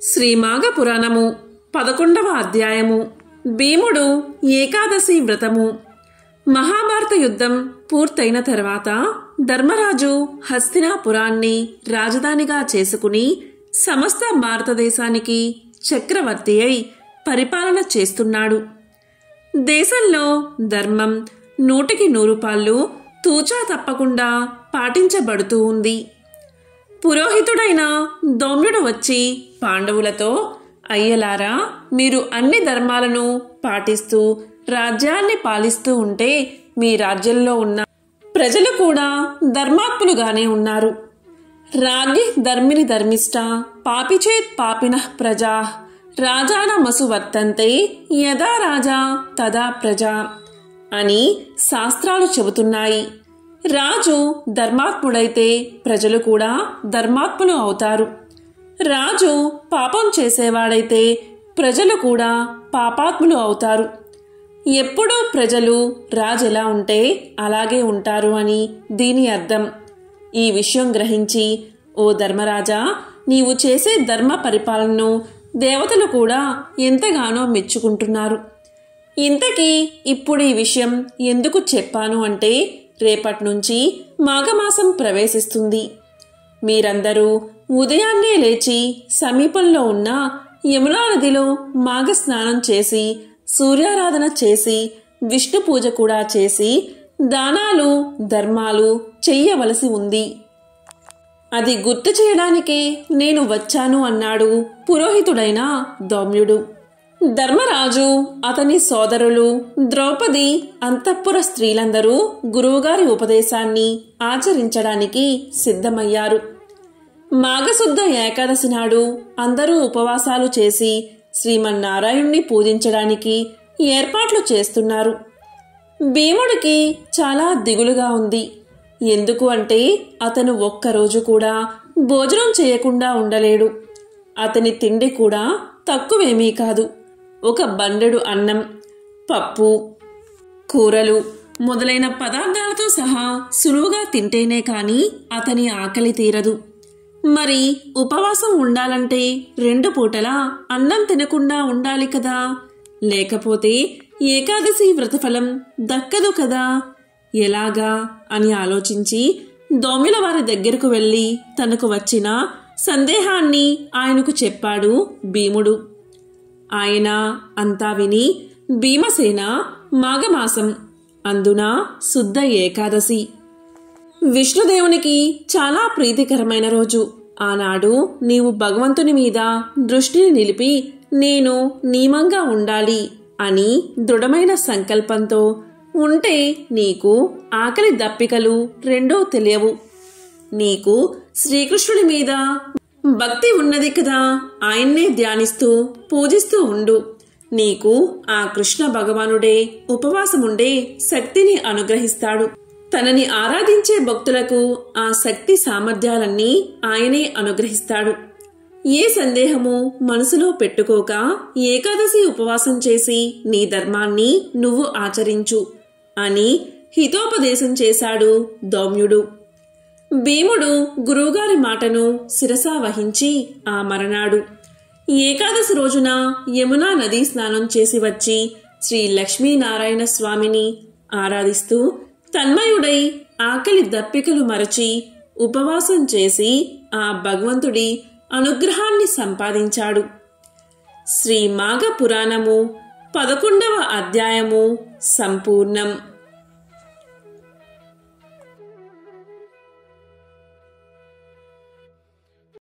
శ్రీమాఘ పురాణము పదకొండవ అధ్యాయము భీముడు ఏకాదశి వ్రతము మహాభారత యుద్ధం పూర్తయిన తర్వాత ధర్మరాజు హస్తినాపురాన్ని రాజధానిగా చేసుకుని సమస్త భారతదేశానికి చక్రవర్తి అయి పరిపాలన చేస్తున్నాడు దేశంలో ధర్మం నూటికి నూరు పాళ్ళు తూచా తప్పకుండా పాటించబడుతూ ఉంది పురోహితుడైన దౌమ్యుడు వచ్చి పాండవులతో అయ్యలారా మీరు అన్ని ధర్మాలను పాటిస్తూ రాజ్యాన్ని పాలిస్తూ ఉంటే మీ రాజ్యంలో ఉన్న ప్రజలు కూడా ధర్మాత్ములుగానే ఉన్నారు రాజ్ఞి ధర్మిని ధర్మిష్ట పాపిచేత్ పాపిన ప్రజా రాజానమసు వర్తంతే యదా రాజా తదా ప్రజా అని శాస్త్రాలు చెబుతున్నాయి రాజు ధర్మాత్ముడైతే ప్రజలు కూడా ధర్మాత్ములు అవుతారు రాజు పాపం చేసేవాడైతే ప్రజలు కూడా పాపాత్ములు అవుతారు ఎప్పుడూ ప్రజలు రాజు ఎలా ఉంటే అలాగే ఉంటారు అని దీని అర్థం ఈ విషయం గ్రహించి ఓ ధర్మరాజా నీవు చేసే ధర్మ పరిపాలనను దేవతలు కూడా ఎంతగానో మెచ్చుకుంటున్నారు ఇంతకీ ఇప్పుడు ఈ విషయం ఎందుకు చెప్పాను అంటే రేపటి నుంచి మాఘమాసం ప్రవేశిస్తుంది మీరందరూ ఉదయాన్నే లేచి సమీపంలో ఉన్న యమునా నదిలో మాఘ స్నానం చేసి సూర్యారాధన చేసి విష్ణు పూజ కూడా చేసి దానాలు ధర్మాలు చెయ్యవలసి ఉంది అది గుర్తు చేయడానికే నేను వచ్చాను అన్నాడు పురోహితుడైన దౌమ్యుడు ధర్మరాజు అతని సోదరులు ద్రౌపది అంతఃపుర స్త్రీలందరూ గురువుగారి ఉపదేశాన్ని ఆచరించడానికి సిద్ధమయ్యారు మాఘశుద్ధ ఏకాదశి నాడు అందరూ ఉపవాసాలు చేసి శ్రీమన్నారాయణ్ణి పూజించడానికి ఏర్పాట్లు చేస్తున్నారు భీముడికి చాలా దిగులుగా ఉంది ఎందుకు అంటే అతను ఒక్కరోజు కూడా భోజనం చేయకుండా ఉండలేడు అతని తిండి కూడా తక్కువేమీ కాదు ఒక బండెడు అన్నం పప్పు కూరలు మొదలైన పదార్థాలతో సహా సులువుగా తింటేనే కాని అతని ఆకలి తీరదు మరి ఉపవాసం ఉండాలంటే రెండు పూటలా అన్నం తినకుండా ఉండాలి కదా లేకపోతే ఏకాదశి వ్రతఫలం దక్కదు కదా ఎలాగా అని ఆలోచించి దోమిల వారి దగ్గరకు వెళ్ళి తనకు వచ్చిన సందేహాన్ని ఆయనకు చెప్పాడు భీముడు ఆయన అంతా విని భీమసేన మాఘమాసం అందున శుద్ధ ఏకాదశి విష్ణుదేవునికి చాలా ప్రీతికరమైన రోజు ఆనాడు నీవు భగవంతుని మీద దృష్టిని నిలిపి నేను నియమంగా ఉండాలి అని దృఢమైన సంకల్పంతో ఉంటే నీకు ఆకలి దప్పికలు రెండో తెలియవు నీకు శ్రీకృష్ణుడి మీద భక్తి ఉన్నది కదా ఆయన్నే ధ్యానిస్తూ పూజిస్తూ ఉండు నీకు ఆ కృష్ణ భగవానుడే ఉపవాసముండే శక్తిని అనుగ్రహిస్తాడు తనని ఆరాధించే భక్తులకు ఆ శక్తి సామర్థ్యాలన్నీ ఆయనే అనుగ్రహిస్తాడు ఏ సందేహము మనసులో పెట్టుకోక ఏకాదశి ఉపవాసం చేసి నీ ధర్మాన్ని నువ్వు ఆచరించు అని హితోపదేశం చేశాడు దౌమ్యుడు భీముడు గురువుగారి మాటను శిరసా వహించి ఆ మరనాడు ఏకాదశి రోజున యమునా నదీ స్నానం చేసి వచ్చి శ్రీ లక్ష్మీనారాయణ స్వామిని ఆరాధిస్తూ తన్మయుడై ఆకలి దప్పికలు మరచి ఉపవాసం చేసి ఆ భగవంతుడి అనుగ్రహాన్ని సంపాదించాడు శ్రీ మాఘ పురాణము పదకొండవ అధ్యాయము సంపూర్ణం